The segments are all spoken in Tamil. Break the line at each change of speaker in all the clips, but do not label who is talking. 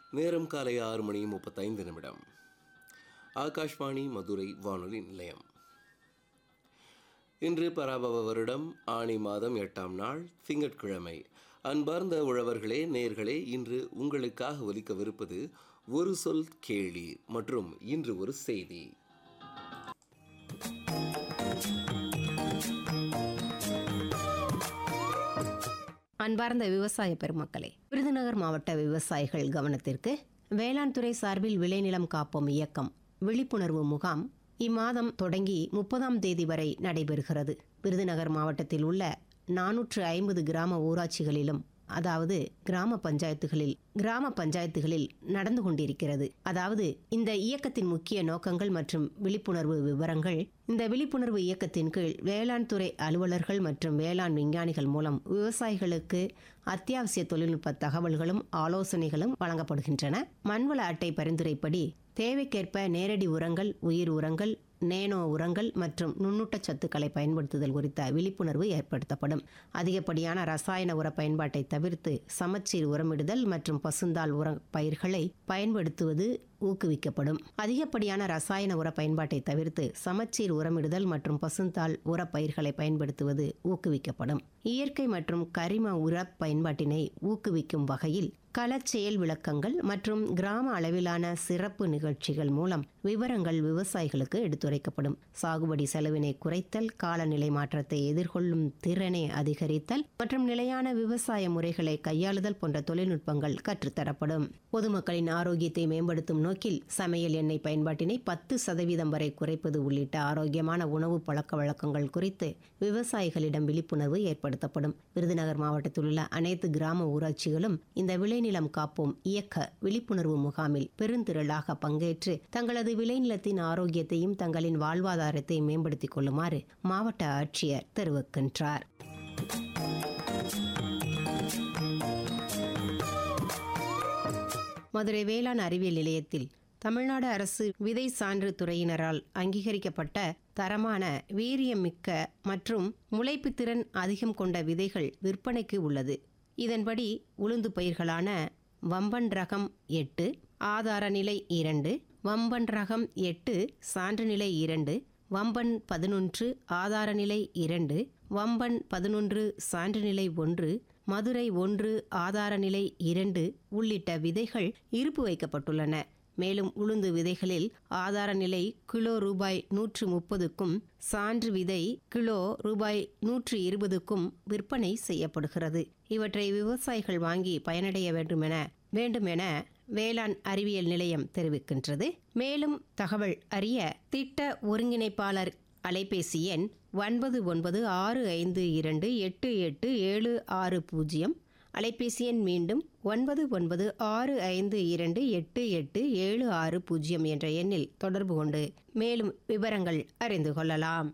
நேரம் காலை ஆறு மணி முப்பத்தைந்து நிமிடம் ஆகாஷ்வாணி மதுரை வானொலி நிலையம் இன்று பராபவ வருடம் ஆணி மாதம் எட்டாம் நாள் திங்கட்கிழமை அன்பார்ந்த உழவர்களே நேர்களே இன்று உங்களுக்காக ஒலிக்கவிருப்பது ஒரு சொல் கேளி மற்றும் இன்று ஒரு செய்தி
அன்பார்ந்த விவசாய பெருமக்களே விருதுநகர் மாவட்ட விவசாயிகள் கவனத்திற்கு வேளாண் துறை சார்பில் விளைநிலம் காப்போம் இயக்கம் விழிப்புணர்வு முகாம் இம்மாதம் தொடங்கி முப்பதாம் தேதி வரை நடைபெறுகிறது விருதுநகர் மாவட்டத்தில் உள்ள நானூற்று ஐம்பது கிராம ஊராட்சிகளிலும் அதாவது கிராம பஞ்சாயத்துகளில் கிராம பஞ்சாயத்துகளில் நடந்து கொண்டிருக்கிறது அதாவது இந்த இயக்கத்தின் முக்கிய நோக்கங்கள் மற்றும் விழிப்புணர்வு விவரங்கள் இந்த விழிப்புணர்வு இயக்கத்தின் கீழ் வேளாண் துறை அலுவலர்கள் மற்றும் வேளாண் விஞ்ஞானிகள் மூலம் விவசாயிகளுக்கு அத்தியாவசிய தொழில்நுட்ப தகவல்களும் ஆலோசனைகளும் வழங்கப்படுகின்றன மண்வள அட்டை பரிந்துரைப்படி தேவைக்கேற்ப நேரடி உரங்கள் உயிர் உரங்கள் நேனோ உரங்கள் மற்றும் நுண்ணூட்ட சத்துக்களை பயன்படுத்துதல் குறித்த விழிப்புணர்வு ஏற்படுத்தப்படும் அதிகப்படியான ரசாயன உர பயன்பாட்டை தவிர்த்து சமச்சீர் உரமிடுதல் மற்றும் பசுந்தாள் உர பயிர்களை பயன்படுத்துவது ஊக்குவிக்கப்படும் அதிகப்படியான ரசாயன உர பயன்பாட்டை தவிர்த்து சமச்சீர் உரமிடுதல் மற்றும் பசுந்தாள் உர பயிர்களை பயன்படுத்துவது ஊக்குவிக்கப்படும் இயற்கை மற்றும் கரிம உர பயன்பாட்டினை ஊக்குவிக்கும் வகையில் களச்செயல் விளக்கங்கள் மற்றும் கிராம அளவிலான சிறப்பு நிகழ்ச்சிகள் மூலம் விவரங்கள் விவசாயிகளுக்கு எடுத்துரைக்கப்படும் சாகுபடி செலவினை குறைத்தல் காலநிலை மாற்றத்தை எதிர்கொள்ளும் திறனை அதிகரித்தல் மற்றும் நிலையான விவசாய முறைகளை கையாளுதல் போன்ற தொழில்நுட்பங்கள் கற்றுத்தரப்படும் பொதுமக்களின் ஆரோக்கியத்தை மேம்படுத்தும் நோக்கில் சமையல் எண்ணெய் பயன்பாட்டினை பத்து சதவீதம் வரை குறைப்பது உள்ளிட்ட ஆரோக்கியமான உணவு பழக்க வழக்கங்கள் குறித்து விவசாயிகளிடம் விழிப்புணர்வு ஏற்படுத்தப்படும் விருதுநகர் மாவட்டத்தில் உள்ள அனைத்து கிராம ஊராட்சிகளும் இந்த விளைநிலம் காப்போம் இயக்க விழிப்புணர்வு முகாமில் பெருந்திரளாக பங்கேற்று தங்களது விளைநிலத்தின் ஆரோக்கியத்தையும் தங்களின் வாழ்வாதாரத்தையும் மேம்படுத்திக் கொள்ளுமாறு மாவட்ட ஆட்சியர் தெரிவிக்கின்றார் மதுரை வேளாண் அறிவியல் நிலையத்தில் தமிழ்நாடு அரசு விதை சான்று துறையினரால் அங்கீகரிக்கப்பட்ட தரமான வீரியமிக்க மற்றும் முளைப்புத்திறன் அதிகம் கொண்ட விதைகள் விற்பனைக்கு உள்ளது இதன்படி உளுந்து பயிர்களான வம்பன் ரகம் எட்டு ஆதார நிலை இரண்டு வம்பன் ரகம் எட்டு சான்று நிலை இரண்டு வம்பன் பதினொன்று ஆதார நிலை இரண்டு வம்பன் பதினொன்று சான்று நிலை ஒன்று மதுரை ஒன்று ஆதார நிலை இரண்டு உள்ளிட்ட விதைகள் இருப்பு வைக்கப்பட்டுள்ளன மேலும் உளுந்து விதைகளில் ஆதார நிலை கிலோ ரூபாய் நூற்று முப்பதுக்கும் சான்று விதை கிலோ ரூபாய் நூற்று இருபதுக்கும் விற்பனை செய்யப்படுகிறது இவற்றை விவசாயிகள் வாங்கி பயனடைய வேண்டுமென வேண்டுமென வேளாண் அறிவியல் நிலையம் தெரிவிக்கின்றது மேலும் தகவல் அறிய திட்ட ஒருங்கிணைப்பாளர் அலைபேசி எண் ஒன்பது ஒன்பது ஆறு ஐந்து இரண்டு எட்டு எட்டு ஏழு ஆறு பூஜ்ஜியம் அலைபேசி எண் மீண்டும் ஒன்பது ஒன்பது ஆறு ஐந்து இரண்டு எட்டு எட்டு ஏழு ஆறு பூஜ்ஜியம் என்ற எண்ணில் தொடர்பு கொண்டு மேலும் விவரங்கள் அறிந்து கொள்ளலாம்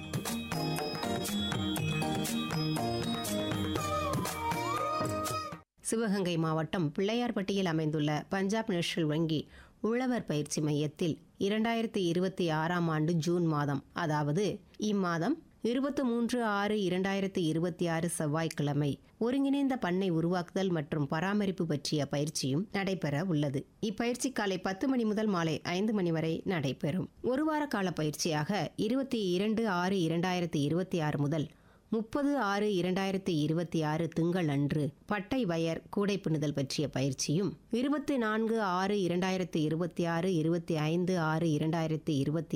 சிவகங்கை மாவட்டம் பிள்ளையார்பட்டியில் அமைந்துள்ள பஞ்சாப் நேஷனல் வங்கி உழவர் பயிற்சி மையத்தில் இரண்டாயிரத்தி இருபத்தி ஆறாம் ஆண்டு ஜூன் மாதம் அதாவது இம்மாதம் இருபத்தி மூன்று ஆறு இரண்டாயிரத்தி இருபத்தி ஆறு செவ்வாய்க்கிழமை ஒருங்கிணைந்த பண்ணை உருவாக்குதல் மற்றும் பராமரிப்பு பற்றிய பயிற்சியும் நடைபெற உள்ளது இப்பயிற்சி காலை பத்து மணி முதல் மாலை ஐந்து மணி வரை நடைபெறும் ஒரு வார கால பயிற்சியாக இருபத்தி இரண்டு ஆறு இரண்டாயிரத்தி இருபத்தி ஆறு முதல் முப்பது ஆறு இரண்டாயிரத்தி இருபத்தி ஆறு திங்கள் அன்று பட்டை வயர் கூடை பின்னுதல் பற்றிய பயிற்சியும் இருபத்தி நான்கு ஆறு இரண்டாயிரத்தி இருபத்தி ஆறு இருபத்தி ஐந்து ஆறு இரண்டாயிரத்தி இருபத்தி